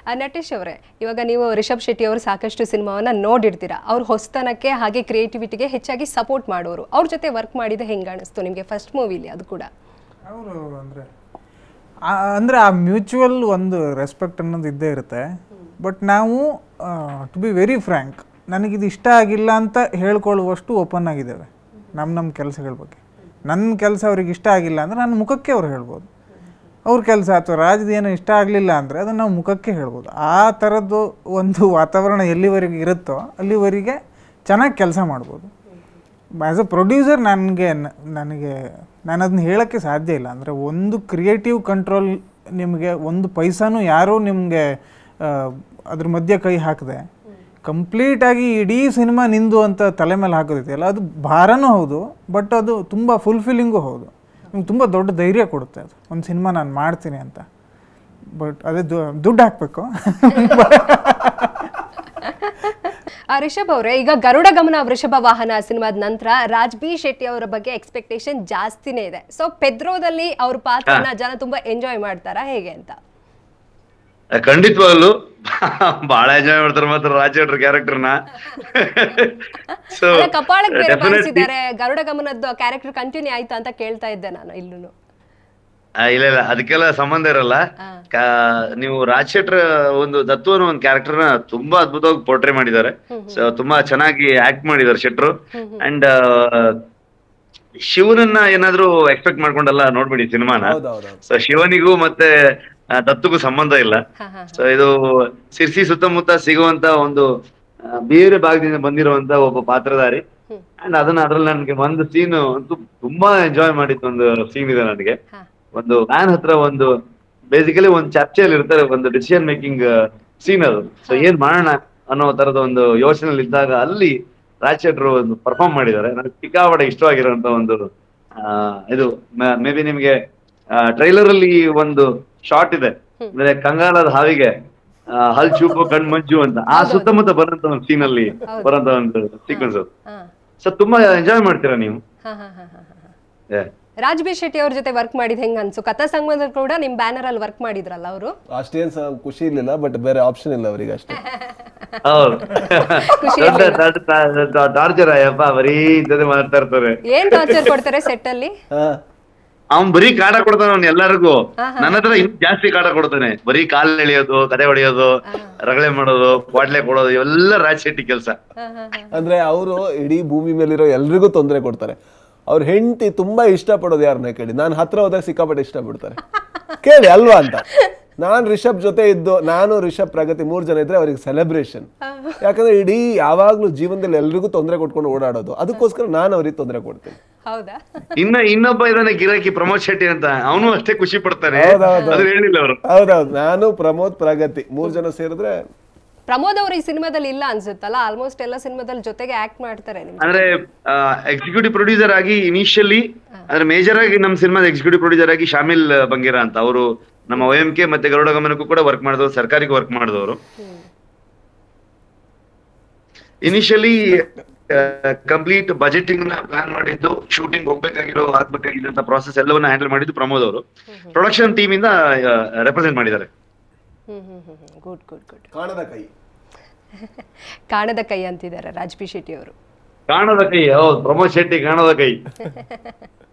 ಆ, ನಟೇಶ್ ಅವರೇ ಇವಾಗ ನೀವು ರಿಷಬ್ ಶೆಟ್ಟಿ ಅವರು ಸಾಕಷ್ಟು ಸಿನಿಮಾವನ್ನ ನೋಡಿರ್ತೀರಾ ಅವ್ರ ಹೊಸತನಕ್ಕೆ ಹಾಗೆ ಕ್ರಿಯೇಟಿವಿಟಿಗೆ ಹೆಚ್ಚಾಗಿ ಸಪೋರ್ಟ್ ಮಾಡೋರು ಅವ್ರ ಜೊತೆ ವರ್ಕ್ ಮಾಡಿದ ಹೆಂಗ ಅನಿಸ್ತು ನಿಮಗೆ ಫಸ್ಟ್ ಮೂವಿಲಿ ಅದು ಕೂಡ ಅವರು ಅಂದರೆ ಅಂದರೆ ಆ ಮ್ಯೂಚುವಲ್ ಒಂದು ರೆಸ್ಪೆಕ್ಟ್ ಅನ್ನೋದು ಇದ್ದೇ ಇರುತ್ತೆ ಬಟ್ ನಾವು ಟು ಬಿ ವೆರಿ ಫ್ರ್ಯಾಂಕ್ ನನಗಿದು ಇಷ್ಟ ಆಗಿಲ್ಲ ಅಂತ ಹೇಳ್ಕೊಳ್ಳುವಷ್ಟು ಓಪನ್ ಆಗಿದ್ದೇವೆ ನಮ್ಮ ನಮ್ಮ ಕೆಲಸಗಳ ಬಗ್ಗೆ ನನ್ನ ಕೆಲಸ ಅವ್ರಿಗೆ ಇಷ್ಟ ಆಗಿಲ್ಲ ಅಂದರೆ ನನ್ನ ಮುಖಕ್ಕೆ ಅವ್ರು ಹೇಳ್ಬೋದು ಅವ್ರ ಕೆಲಸ ಅಥವಾ ರಾಜ್ಯದ ಏನೋ ಇಷ್ಟ ಆಗಲಿಲ್ಲ ಅಂದರೆ ಅದನ್ನು ನಾವು ಮುಖಕ್ಕೆ ಹೇಳ್ಬೋದು ಆ ಥರದ್ದು ಒಂದು ವಾತಾವರಣ ಎಲ್ಲಿವರೆಗೆ ಇರುತ್ತೋ ಅಲ್ಲಿವರೆಗೆ ಚೆನ್ನಾಗಿ ಕೆಲಸ ಮಾಡ್ಬೋದು ಆ್ಯಸ್ ಅ ಪ್ರೊಡ್ಯೂಸರ್ ನನಗೆ ನನಗೆ ನಾನು ಅದನ್ನ ಹೇಳೋಕ್ಕೆ ಸಾಧ್ಯ ಇಲ್ಲ ಅಂದರೆ ಒಂದು ಕ್ರಿಯೇಟಿವ್ ಕಂಟ್ರೋಲ್ ನಿಮಗೆ ಒಂದು ಪೈಸಾನು ಯಾರೂ ನಿಮಗೆ ಅದ್ರ ಮಧ್ಯೆ ಕೈ ಹಾಕದೆ ಕಂಪ್ಲೀಟಾಗಿ ಇಡೀ ಸಿನಿಮಾ ನಿಂದು ಅಂತ ತಲೆ ಮೇಲೆ ಹಾಕೋದೈತೆಯಲ್ಲ ಅದು ಭಾರನೂ ಹೌದು ಬಟ್ ಅದು ತುಂಬ ಫುಲ್ಫಿಲ್ಲಿಂಗು ಹೌದು ನಿಮ್ಗೆ ತುಂಬ ದೊಡ್ಡ ಧೈರ್ಯ ಕೊಡುತ್ತೆ ಅದು ಒಂದು ಸಿನಿಮಾ ನಾನು ಮಾಡ್ತೀನಿ ಅಂತ ಬಟ್ ಅದೇ ದು- ದುಡ್ಡು ಹಾಕಬೇಕು ಆ, ರಿಷಬ್ ಅವರೇ ಈಗ ಗರುಡ ಗಮನ ವೃಷಭ ವಾಹನ ಸಿನಿಮಾದ ನಂತರ ರಾಜ್ ಬಿ ಶೆಟ್ಟಿ ಅವರ ಬಗ್ಗೆ ಎಕ್ಸ್ಪೆಕ್ಟೇಷನ್ ಜಾಸ್ತಿನೇ ಇದೆ ಸೊ ಪೆದ್ರೋದಲ್ಲಿ ಅವ್ರ ಪಾತ್ರನ ಜನ ತುಂಬಾ ಎಂಜಾಯ್ ಮಾಡ್ತಾರಾ ಹೇಗೆ ಅಂತ ಖಂಡಿತವಾಗ್ಲು ಬಹಳ ಎಂಜಾಯ್ ಮಾಡ್ತಾರೆ ಮಾತ್ರ ರಾಜೇಟ್ರ ಕ್ಯಾರೆಕ್ಟರ್ನ ಸೊ ಅಲ್ಲ, ಕಪಾಳಕ್ಕೆ ಬೇರೆ ಬಳಸಿದ್ದಾರೆ ಗರುಡ ಗಮನದ್ದು ಕ್ಯಾರೆಕ್ಟರ್ ಕಂಟಿನ್ಯೂ ಆಯ್ತಾ ಅಂತ ಕೇಳ್ತಾ ಇದ್ದೆ ನಾನು ಇಲ್ಲೂ ಇಲ್ಲ ಇಲ್ಲ ಅದಕ್ಕೆಲ್ಲ ಸಂಬಂಧ ಇರಲ್ಲ ಕಾ- ನೀವು ರಾಜ್ ಶೆಟ್ರ ಒಂದು ದತ್ತು ಅನ್ನೋ ಒಂದು ಕ್ಯಾರೆಕ್ಟರ್ನ ತುಂಬಾ ಅದ್ಭುತವಾಗಿ ಪೋರ್ಟ್ರೇ ಮಾಡಿದ್ದಾರೆ ಸೊ ತುಂಬಾ ಚೆನ್ನಾಗಿ ಆಕ್ಟ್ ಮಾಡಿದ್ದಾರೆ ಶೆಟ್ರು ಅಂಡ್ ಶಿವನನ್ನ ಏನಾದ್ರೂ ಎಕ್ಸ್ಪೆಕ್ಟ್ ಮಾಡ್ಕೊಂಡಲ್ಲ ನೋಡ್ಬಿಡಿ ಸಿನಿಮಾನ ಹೌದೌದು ಸೊ ಶಿವನಿಗೂ ಮತ್ತೆ ಆ, ದತ್ತುಗೂ ಸಂಬಂಧ ಇಲ್ಲ ಸೊ ಇದು ಸಿರ್ಸಿ ಸುತ್ತಮುತ್ತ ಸಿಗುವಂತ ಒಂದು ಆ, ಬೇರೆ ಭಾಗದಿಂದ ಬಂದಿರುವಂತ ಒಬ್ಬ ಪಾತ್ರಧಾರಿ ಅಂಡ್ ಅದನ್ನ ಅದ್ರಲ್ಲಿ ನನಗೆ ಒಂದು ಸೀನ್ ಅಂತೂ ತುಂಬಾ ಎಂಜಾಯ್ ಮಾಡಿದ್ದು ಒಂದು ಸೀನ್ ಇದೆ ನನಗೆ ಒಂದು ವ್ಯಾನ್ ಹತ್ರ ಒಂದು ಬೇಸಿಕಲಿ ಒಂದು ಚರ್ಚೆಯಲ್ಲಿ ಇರ್ತಾರೆ ಒಂದು ಡಿಸಿಷನ್ ಮೇಕಿಂಗ್ ಸೀನ್ ಅದು ಸೊ ಏನ್ ಮಾಡೋಣ ಅನ್ನೋ ತರದ ಒಂದು ಯೋಚನೆಯಲ್ಲಿ ಇದ್ದಾಗ ಅಲ್ಲಿ ರಾಜ್ ಶೆಟ್ರು ಒಂದು ಪರ್ಫಾರ್ಮ್ ಮಾಡಿದ್ದಾರೆ ನನಗೆ ಸಿಕ್ಕಾಪಟ್ಟೆ ಇಷ್ಟವಾಗಿರುವಂತ ಒಂದು ಆ, ಇದು ಮೇ ಬಿ ನಿಮ್ಗೆ ಟ್ರೈಲರ್ ಅಲ್ಲಿ ಒಂದು ಶಾರ್ಟ್ ಇದೆ ಅಂದ್ರೆ ಕಂಗಾಲದ ಹಾವಿಗೆ ಆ, ಹಲ್ ಚೂಪು ಕಣ್ ಮಂಜು ಅಂತ ಆ ಸುತ್ತಮುತ್ತ ಬರೋಂತ ಒಂದು ಸೀನ್ ಅಲ್ಲಿ ಬರೋಂತ ಒಂದು ಸೀಕ್ವೆನ್ಸ್ ಅದು ಹಾ ಸೊ ತುಂಬಾ ಎಂಜಾಯ್ ಮಾಡ್ತೀರಾ ನೀವು ಹಾ ಹಾ ಹಾ ಹಾ ಹಾ Yeah. ರಾಜ್ ಬಿ ಶೆಟ್ಟಿ ಅವ್ರ ಜೊತೆ ವರ್ಕ್ ಮಾಡಿದ್ ಹೆಂಗ ಅನ್ಸು ಕಥಾ ಸಂಗಮದಲ್ಲಿ ಕೂಡ ನಿಮ್ ಬ್ಯಾನರ್ ಅಲ್ಲಿ ವರ್ಕ್ ಮಾಡಿದ್ರಲ್ಲ ಅವರು ಅಷ್ಟೇನ್ ಸ- ಖುಷಿ ಇರ್ಲಿಲ್ಲ ಬಟ್ ಬೇರೆ ಆಪ್ಷನ್ ಇಲ್ಲ ಅವರಿಗೆ ಅಷ್ಟೇ ಹೌದು ದೊಡ್ಡ ಟಾರ್ಚರ್ ಅಯ್ಯಪ್ಪ ಬರೀ ಇಂಥದ್ದೇ ಮಾತಾಡ್ತಾ ಇರ್ತಾರೆ ಏನ್ ಟಾರ್ಚರ್ ಕೊಡ್ತಾರೆ ಸೆಟ್ ಅಲ್ಲಿ ಹಾ ಅವ್ನ್ ಬರೀ ಕಾಟ ಕೊಡ್ತಾನೆ ಅವ್ನು ಎಲ್ಲರಿಗೂ ನನ್ನ ಹತ್ರ ಇನ್ನು ಜಾಸ್ತಿ ಕಾಟ ಕೊಡ್ತಾನೆ ಬರೀ ಕಾಲ್ ಎಳಿಯೋದು ಕದೆ ಹೊಡೆಯೋದು ರಗಳೆ ಮಾಡೋದು ಕ್ವಾಡ್ಲೆ ಕೊಡೋದು ಇವೆಲ್ಲ ರಾಜ್ ಶೆಟ್ಟಿ ಕೆಲಸ ಅಂದ್ರೆ ಅವರು ಇಡೀ ಭೂಮಿ ಮೇಲಿರೋ ಎಲ್ರಿಗೂ ತೊಂದರೆ ಕೊಡ್ತಾರೆ ಅವ್ರ ಹೆಂಡತಿ ತುಂಬಾ ಇಷ್ಟಪಡೋದು ಯಾರನ್ನ ಕೇಳಿ ನಾನು ಹತ್ರ ಹೋದಾಗ ಸಿಕ್ಕಾಪಟ್ಟೆ ಇಷ್ಟಪಡ್ತಾರೆ ಕೇಳಿ ಅಲ್ವಾ ಅಂತ ನಾನ್ ರಿಷಬ್ ಜೊತೆ ಇದ್ದು ನಾನು ರಿಷಬ್ ಪ್ರಗತಿ ಮೂರ್ ಜನ ಇದ್ರೆ ಅವ್ರಿಗೆ ಸೆಲೆಬ್ರೇಷನ್ ಯಾಕಂದ್ರೆ ಇಡೀ ಯಾವಾಗ್ಲೂ ಜೀವನದಲ್ಲಿ ಎಲ್ರಿಗೂ ತೊಂದರೆ ಕೊಟ್ಕೊಂಡು ಓಡಾಡೋದು ಅದಕ್ಕೋಸ್ಕರ ನಾನು ಅವ್ರಿಗೆ ತೊಂದರೆ ಕೊಡ್ತೀನಿ ಹೌದಾ ಇನ್ನ ಇನ್ನೊಬ್ಬ ಇದಾನೆ ಗಿರಾಕಿ ಪ್ರಮೋದ್ ಶೆಟ್ಟಿ ಅಂತ ಅವನು ಅಷ್ಟೇ ಖುಷಿ ಪಡ್ತಾನೆ ಹೌದೌದು. ಅದು ಹೇಳಿಲ್ಲ ಅವರು ಹೌದೌದು ನಾನು ಪ್ರಮೋದ್ ಪ್ರಗತಿ ಮೂರ್ ಜನ ಸೇರಿದ್ರೆ ಪ್ರಮೋದ್ ಅವರು ಈ ಸಿನಿಮಾದಲ್ಲಿ ಇಲ್ಲ ಅನ್ಸುತ್ತಲ್ಲ ಆಲ್ಮೋಸ್ಟ್ ಎಲ್ಲ ಸಿನಿಮಾದಲ್ಲಿ ಜೊತೆಗೆ ಆಕ್ಟ್ ಮಾಡ್ತಾರೆ ನಿಮ್ ಅಂದ್ರೆ ಎಕ್ಸಿಕ್ಯೂಟಿವ್ ಪ್ರೊಡ್ಯೂಸರ್ ಆಗಿ ಇನಿಷಿಯಲಿ ಅಂದ್ರೆ ಮೇಜರ್ ಆಗಿ ನಮ್ಮ ಸಿನಿಮಾದ ಎಕ್ಸಿಕ್ಯೂಟಿವ್ ಪ್ರೊಡ್ಯೂಸರ್ ಆಗಿ ಶಾಮಿಲ್ ಬಂಗೀರ ಅಂತ ಅವರು ನಮ್ಮ ಒ ಎಂ ಕೆ ಮತ್ತೆ ಗರುಡ ಗಮನಕ್ಕೂ ಕೂಡ ವರ್ಕ್ ಮಾಡಿದವರು ಸರ್ಕಾರಿಗೆ ವರ್ಕ್ ಮಾಡಿದವರು ಇನಿಷಿಯಲಿ ಕಂಪ್ಲೀಟ್ ಬಜೆಟಿಂಗ್ ನ ಪ್ಲಾನ್ ಮಾಡಿದ್ದು ಶೂಟಿಂಗ್ ಹೋಗ್ಬೇಕಾಗಿರೋ ಆಗ್ಬೇಕಾಗಿದ್ದಂತ ಪ್ರಾಸೆಸ್ ಎಲ್ಲವನ್ನ ಹ್ಯಾಂಡಲ್ ಮಾಡಿದ್ದು ಪ್ರಮೋದ್ ಅವರು ಪ್ರೊಡಕ್ಷನ್ ಟೀಮ್ ಇಂದ ರೆಪ್ರೆಸೆಂಟ್ ಮಾಡಿದ್ದಾರೆ hmm hmm hmm hmm good good good ಕಾಣದ ಕೈ ಕಾಣದ ಕೈ ಅಂತಿದ್ದಾರೆ ರಾಜ್ ಬಿ ಶೆಟ್ಟಿ ಅವರು ಕಾಣದ ಕೈ ಹೌದು ಪ್ರಮೋದ್ ಶೆಟ್ಟಿ ಕಾಣದ ಕೈ